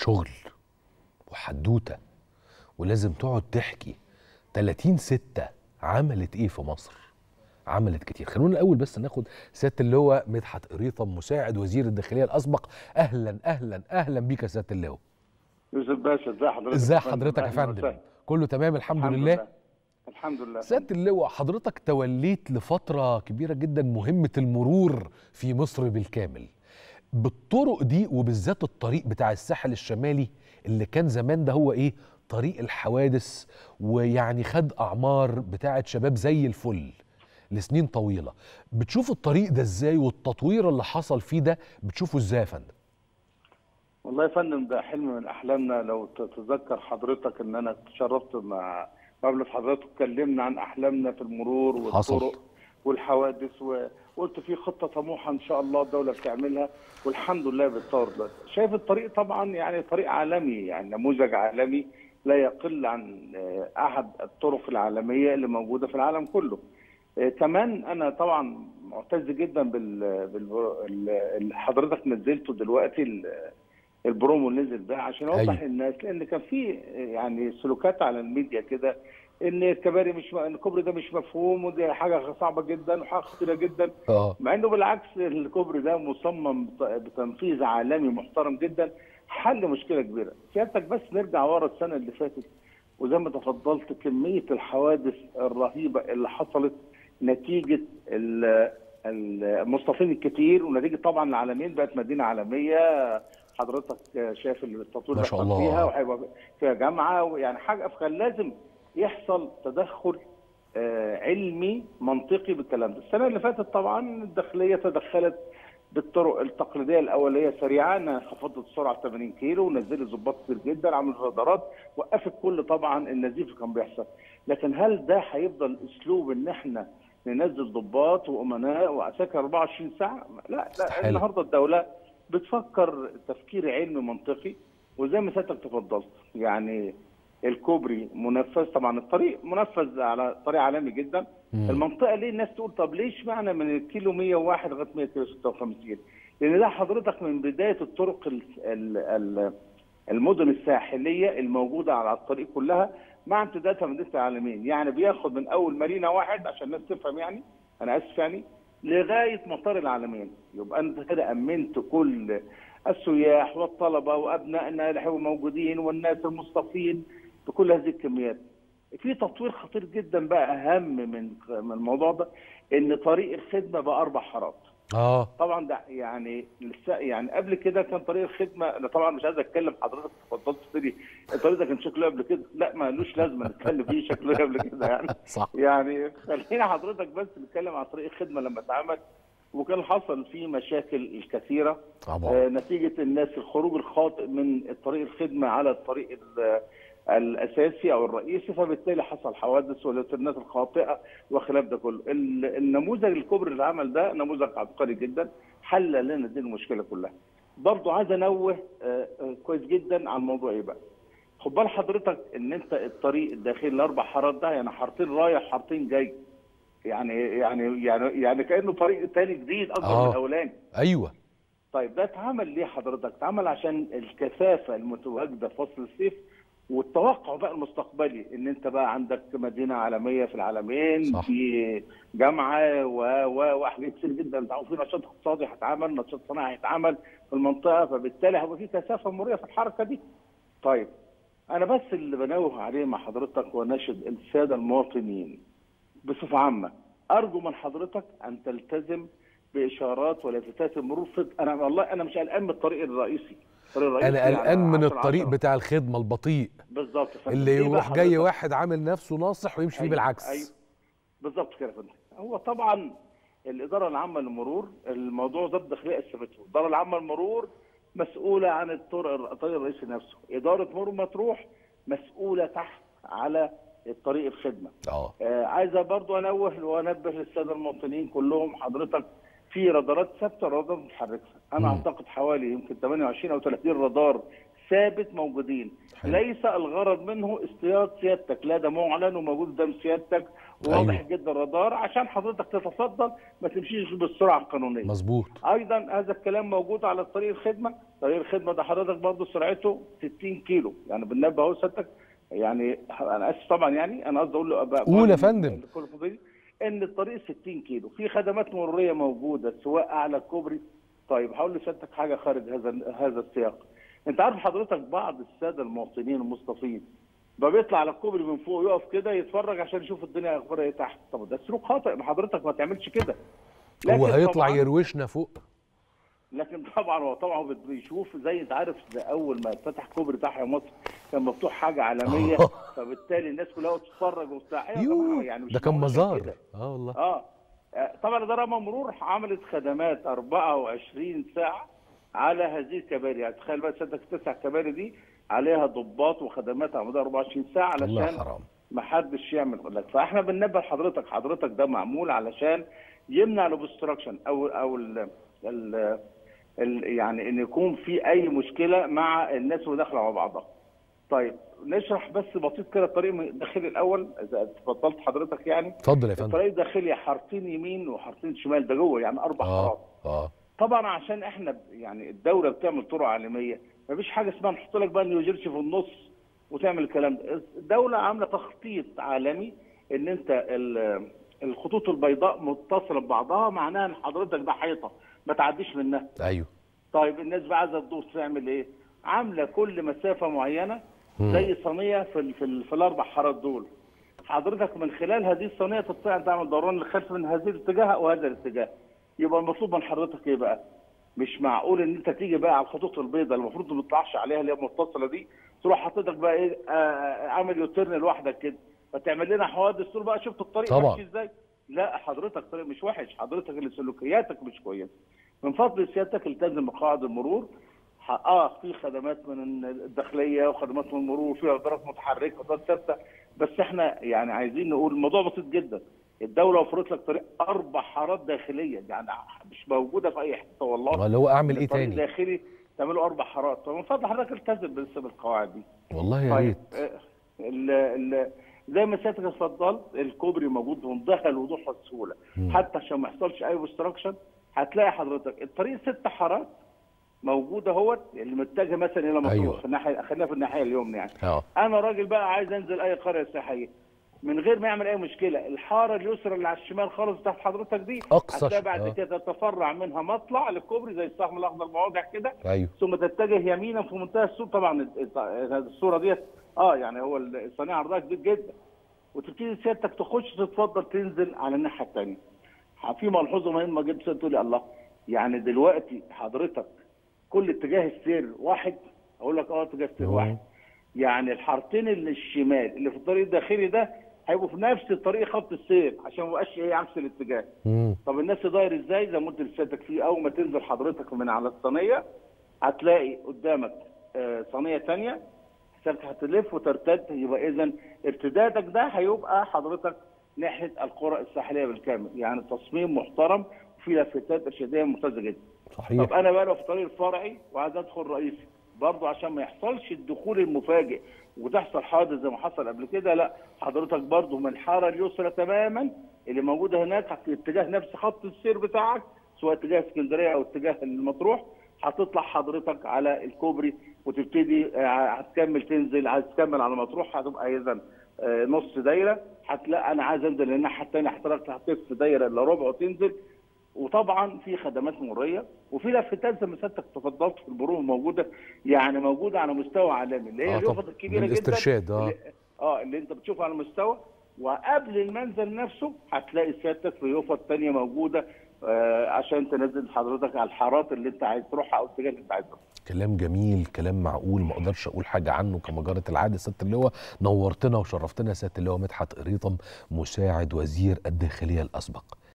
شغل وحدوته ولازم تقعد تحكي 30 ستة عملت ايه في مصر عملت كتير خلونا الاول بس ناخد سياده اللواء مدحت قريطم مساعد وزير الداخليه الاسبق اهلا اهلا اهلا بيك يا سياده اللواء يوسف باشا ازي حضرتك ازي يا فندم؟ حضرتك يا أهلاً فندم وسهلاً. كله تمام الحمد, الحمد لله. لله. الحمد لله سياده اللواء حضرتك توليت لفتره كبيره جدا مهمه المرور في مصر بالكامل بالطرق دي وبالذات الطريق بتاع الساحل الشمالي اللي كان زمان ده هو ايه طريق الحوادث ويعني خد اعمار بتاعه شباب زي الفل لسنين طويله بتشوف الطريق ده ازاي والتطوير اللي حصل فيه ده بتشوفه ازاي يا فندم والله يا فندم ده حلم من احلامنا لو تتذكر حضرتك ان انا تشرفت مع قبل حضرتك اتكلمنا عن احلامنا في المرور حصل. والطرق والحوادث وقلت في خطه طموحه ان شاء الله الدوله بتعملها والحمد لله بتطور ده شايف الطريق طبعا يعني طريق عالمي يعني نموذج عالمي لا يقل عن آه، احد الطرق العالميه اللي موجوده في العالم كله آه، كمان انا طبعا معتز جدا بال بال- ال- اللي حضرتك نزلته دلوقتي ال- البرومو اللي نزل ده عشان اوضح أيوة. أيوه. للناس لان كان في يعني سلوكات على الميديا كده ان الكباري مش ان الكوبري ده مش مفهوم ودي حاجه صعبه جدا وحاجه خطيره جدا اه مع انه بالعكس الكوبري ده مصمم بت- بتنفيذ عالمي محترم جدا حل مشكله كبيره سيادتك بس نرجع ورا السنه اللي فاتت وزي ما تفضلت كميه الحوادث الرهيبه اللي حصلت نتيجه ال- المصطفين الكتير ونتيجه طبعا العالمين بقت مدينه عالميه حضرتك شايف التطوير ما اللي شاء حصل الله. فيها وهيبقى فيها جامعه ويعني حاجه فكان لازم يحصل تدخل آه، علمي منطقي بالكلام ده السنه اللي فاتت طبعا الداخليه تدخلت بالطرق التقليديه الاوليه سريعه انها خفضت السرعه 80 كيلو ونزلت ضباط كتير جدا عملت رادارات وقفت كل طبعا النزيف اللي كان بيحصل لكن هل ده هيفضل اسلوب ان احنا ننزل ضباط وامناء وعساكر 24 ساعه لا استحالة. لا النهارده الدوله بتفكر تفكير علمي منطقي وزي ما سيادتك تفضلت يعني الكوبري منفذ طبعا الطريق منفذ على طريق عالمي جدا مم. المنطقه ليه الناس تقول طب ليش معنى من الكيلو 101 لغايه 100 كيلو 56 لان ده حضرتك من بدايه الطرق ال- ال- ال- المدن الساحليه الموجوده على الطريق كلها مع امتدادها من مدينه العالمين يعني بياخد من اول مارينا واحد عشان الناس تفهم يعني انا اسف يعني لغايه مطار العالمين يبقى انت كده امنت كل السياح والطلبه وابنائنا اللي هيبقوا موجودين والناس المصطفين بكل هذه الكميات في تطوير خطير جدا بقى اهم من من الموضوع ده ان طريق الخدمه بقى اربع حارات اه طبعا ده يعني لسه يعني قبل كده كان طريق الخدمه انا طبعا مش عايز اتكلم حضرتك اتفضلت تبتدي الطريق ده كان شكله قبل كده لا مالوش لازمه نتكلم فيه شكله قبل كده يعني صح يعني خلينا حضرتك بس نتكلم عن طريق الخدمه لما اتعمل وكان حصل فيه مشاكل الكثيره طبعا آه، نتيجه الناس الخروج الخاطئ من الطريق الخدمه على الطريق ال- الاساسي او الرئيسي فبالتالي حصل حوادث والانترنت الخاطئه وخلاف ده كله ال- النموذج الكبري اللي عمل ده نموذج عبقري جدا حل لنا دي المشكله كلها برضو عايز انوه آه، آه، كويس جدا على الموضوع ايه بقى خد بال حضرتك ان انت الطريق الداخلي الاربع حارات ده يعني حارتين رايح حارتين جاي يعني يعني يعني يعني كانه طريق تاني جديد اكبر آه. من الاولاني ايوه طيب ده اتعمل ليه حضرتك؟ اتعمل عشان الكثافه المتواجده في فصل الصيف والتوقع بقى المستقبلي ان انت بقى عندك مدينه عالميه في العالمين صح. في جامعه و و وحاجات كتير جدا انت عارف في نشاط اقتصادي هيتعمل نشاط صناعي هيتعمل في المنطقه فبالتالي هيبقى في كثافه مروريه في الحركه دي. طيب انا بس اللي بنوه عليه مع حضرتك وناشد الساده المواطنين بصفه عامه ارجو من حضرتك ان تلتزم باشارات ولافتات المرور صدق انا والله انا مش قلقان من الطريق الرئيسي الطريق الرئيسي انا يعني قلقان من 10 الطريق 10. بتاع الخدمه البطيء بالظبط يا فندم. اللي ليه بقى يروح جاي حضرتك؟ واحد عامل نفسه ناصح ويمشي فيه أيوة، بالعكس أيوة. بالظبط كده يا فندم هو طبعا الاداره العامه للمرور الموضوع ده الداخليه قسمته الاداره العامه للمرور مسؤوله عن الطرق الطريق الرئيسي نفسه اداره مرور مطروح مسؤوله تحت على الطريق الخدمه اه آه عايزه برضو انوه وانبه للساده المواطنين كلهم حضرتك في رادارات ثابته رادارات متحركه انا مم. اعتقد حوالي يمكن 28 او 30 رادار ثابت موجودين حلو. ليس الغرض منه اصطياد سيادتك لا ده معلن وموجود قدام سيادتك واضح أيوة. جدا الرادار عشان حضرتك تتفضل ما تمشيش بالسرعه القانونيه مظبوط ايضا هذا الكلام موجود على طريق الخدمه طريق الخدمه ده حضرتك برضه سرعته 60 كيلو يعني بالنسبه اهو سيادتك يعني انا اسف طبعا يعني انا قصدي اقول له أبقى- قول يا فندم. لكل فضيلة ان الطريق 60 كيلو في خدمات مروريه موجوده سواء اعلى الكوبري طيب هقول لسيادتك حاجه خارج هذا هذا السياق انت عارف حضرتك بعض الساده المواطنين المصطفين ما بيطلع على الكوبري من فوق يقف كده يتفرج عشان يشوف الدنيا اخبارها ايه تحت طب ده سلوك خاطئ ما حضرتك ما تعملش كده هو لكن هيطلع طبعاً- يروشنا فوق لكن طبعا هو طبعا بت- بيشوف زي انت عارف ده اول ما اتفتح كوبري تحيا مصر كان مفتوح حاجه عالميه فبالتالي الناس كلها تتفرج وبتاع إيه يا جماعة؟ يوه يعني مش ده كان معقول مزار كده. اه والله اه آه، طبعا اداره مرور عملت خدمات 24 ساعه على هذه الكباري يعني تخيل بقى سيادتك التسع كباري دي عليها ضباط وخدمات على مدار 24 ساعه الله علشان حرام ما حدش يعمل لك فاحنا بننبه لحضرتك حضرتك ده معمول علشان يمنع الاوبستراكشن او او ال ال ال يعني ان يكون في اي مشكله مع الناس اللي داخله مع بعضها. طيب نشرح بس بسيط كده الطريق الداخلي الاول اذا اتفضلت حضرتك يعني اتفضل يا فندم الطريق الداخلي حارتين يمين وحارتين شمال ده جوه يعني اربع حارات. اه اه طبعا عشان احنا ب- يعني الدوله بتعمل طرق عالميه مفيش حاجه اسمها نحط لك بقى نيوجيرسي في النص وتعمل الكلام ده الدوله عامله تخطيط عالمي ان انت ال- الخطوط البيضاء متصله ببعضها معناها ان حضرتك ده حيطه ما تعديش منها ايوه طيب الناس بقى عايزه تدوس تعمل ايه عامله كل مسافه معينه مم. زي صينيه في ال في, ال في الاربع حارات دول حضرتك من خلال هذه الصينيه تستطيع ان تعمل دوران للخلف من هذه الاتجاه او هذا الاتجاه يبقى المطلوب من حضرتك ايه بقى مش معقول ان انت تيجي بقى على الخطوط البيضاء اللي المفروض ما تطلعش عليها اللي هي المتصله دي تروح حضرتك بقى ايه آه، آه، عامل يوتيرن لوحدك كده فتعمل لنا حوادث تقول بقى شفت الطريق طبعا. ماشي ازاي لا حضرتك الطريق مش وحش حضرتك اللي سلوكياتك مش كويسه من فضل سيادتك التزم بقواعد المرور ح- اه في خدمات من الداخليه وخدمات من المرور وفي ادارات متحركه وادارات ثابته بس احنا يعني عايزين نقول الموضوع بسيط جدا الدوله وفرت لك طريق اربع حارات داخليه يعني مش موجوده في اي حته والله اللي هو اعمل ايه طريق تاني داخلي تعملوا اربع حارات فمن فضل حضرتك التزم بس بالقواعد دي والله يا طيب ريت آه، ال ال زي ما سيادتك اتفضلت الكوبري موجود بمنتهى الوضوح والسهوله مم. حتى عشان ما يحصلش اي اوبستراكشن هتلاقي حضرتك الطريق ست حارات موجوده اهوت اللي متجه مثلا الى مطروح أيوة. في الناحيه خلينا في الناحيه اليمنى يعني اه انا راجل بقى عايز انزل اي قريه سياحيه من غير ما يعمل اي مشكله الحاره اليسرى اللي على الشمال خالص تحت حضرتك دي أقصى هتلاقي ش- بعد آه. كده تتفرع منها مطلع للكوبري زي السهم الاخضر مواضع كده ايوه ثم تتجه يمينا في منتهى السوق طبعا الص- الصوره ديت اه يعني هو الصنيع عرضها كبير جدا وتبتدي سيادتك تخش تتفضل تنزل على الناحيه الثانيه في ملحوظه مهمه جدا سيادتك تقول لي الله يعني دلوقتي حضرتك كل اتجاه السير واحد اقول لك اه اتجاه السير مم. واحد يعني الحارتين اللي الشمال اللي في الطريق الداخلي ده هيبقوا في نفس طريق خط السير عشان ما يبقاش ايه عكس الاتجاه مم. طب الناس تداير ازاي زي ما قلت لسيادتك فيه اول ما تنزل حضرتك من على الصينيه هتلاقي قدامك آه، صينيه ثانيه سيادتك هتلف وترتد يبقى اذا ارتدادك ده هيبقى حضرتك ناحيه القرى الساحليه بالكامل يعني تصميم محترم وفي لافتات ارشاديه ممتازه جدا صحيح طب انا بقى لو في الطريق الفرعي وعايز ادخل رئيسي برضه عشان ما يحصلش الدخول المفاجئ وتحصل حوادث زي ما حصل قبل كده لا حضرتك برضه من الحاره اليسرى تماما اللي موجوده هناك في اتجاه نفس خط السير بتاعك سواء اتجاه اسكندريه او اتجاه المطروح هتطلع حضرتك على الكوبري وتبتدي آه، هتكمل تنزل عايز تكمل على مطروح هتبقى اذا آه، نص دايره هتلاقي انا عايز انزل الناحيه الثانيه حضرتك هتلف دايره الا ربع وتنزل وطبعا في خدمات مروريه وفي لافتات زي ما سيادتك تفضلت في المرور موجوده يعني موجوده على مستوى عالمي اللي هي آه اليافط طبعا. الكبيره جدا للاسترشاد، آه. اللي- اه اللي انت بتشوفها على المستوى وقبل المنزل نفسه هتلاقي سيادتك في يافط ثانيه موجوده آه عشان تنزل حضرتك على الحارات اللي انت عايز تروحها او الاتجاه اللي انت عايز تروحه كلام جميل كلام معقول ما اقدرش اقول حاجه عنه كما جرت العاده سياده اللواء نورتنا وشرفتنا سياده اللواء مدحت قريطم مساعد وزير الداخليه الاسبق